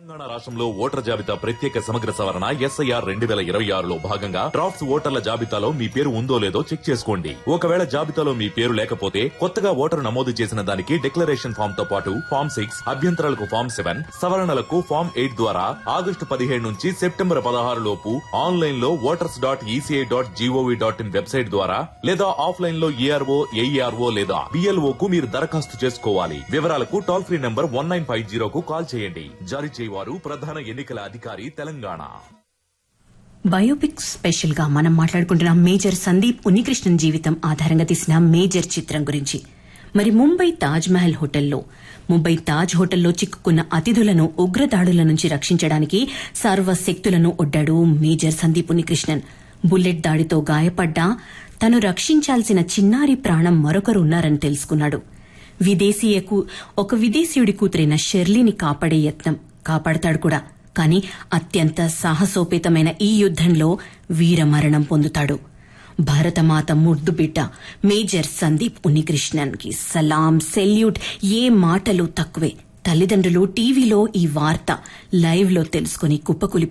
తెలంగాణ రాష్ట్రంలో ఓటర్ జాబితా ప్రత్యేక సమగ్ర సవరణ ఎస్ఐఆర్ రెండు వేల ఇరవై ఆరులో భాగంగా డ్రాఫ్ట్స్ ఓటర్ల జాబితాలో మీ పేరు ఉందో లేదో చెక్ చేసుకోండి ఒకవేళ జాబితాలో మీ పేరు లేకపోతే కొత్తగా ఓటరు నమోదు చేసిన దానికి డిక్లరేషన్ ఫామ్ తో పాటు ఫామ్ సిక్స్ అభ్యంతరాలకు ఫామ్ సెవెన్ సవరణలకు ఫామ్ ఎయిట్ ద్వారా ఆగస్టు పదిహేడు నుంచి సెప్టెంబర్ పదహారు లోపు ఆన్లైన్ లో voters dot ECI dot gov dot in website ద్వారా లేదా ఆఫ్లైన్ లో ఏఆర్ఓ ఏఈఆర్ఓ లేదా బిఎల్ఓ కు మీరు దరఖాస్తు చేసుకోవాలి వివరాలకు toll free number one nine five జీరోకు కాల్ చేయండి జారీ చేయవారు ప్రధాన ఎన్నికల అధికారి తెలంగాణ బయోపిక్ స్పెషల్ గా మనం మాట్లాడుకుంటున్నాం మేజర్ సందీప్ ఉన్నికృష్ణన్ జీవితం ఆధారంగా తీసిన మేజర్ చిత్రం గురించి మరి ముంబై తాజ్ మహల్ హోటల్లో ముంబై తాజ్ హోటల్లో చిక్కుకున్న అతిథులను ఉగ్రదాడుల నుంచి రక్షించడానికి సర్వశక్తులను ఒడ్డాడు మేజర్ సందీప్ ఉన్నికృష్ణన్ బుల్లెట్ దాడితో గాయపడ్డా తను రక్షించాల్సిన చిన్నారి ప్రాణం మరొకరు ఉన్నారని తెలుసుకున్నాడు విదేశీయకు ఒక విదేశీయుడి కూతురైన షెర్లీని కాపాడే యత్నం కాపాడతాడు కూడా కాని అత్యంత సాహసోపేతమైన ఈ యుద్దంలో వీరమరణం పొందుతాడు భారతమాత ముద్దు బిడ్డ మేజర్ సందీప్ ఉన్నికృష్ణన్ కి సలాం సెల్యూట్ ఏ మాటలు తక్కువే తల్లిదండ్రులు టీవీలో ఈ వార్త లైవ్ లో తెలుసుకుని కుప్పకూలి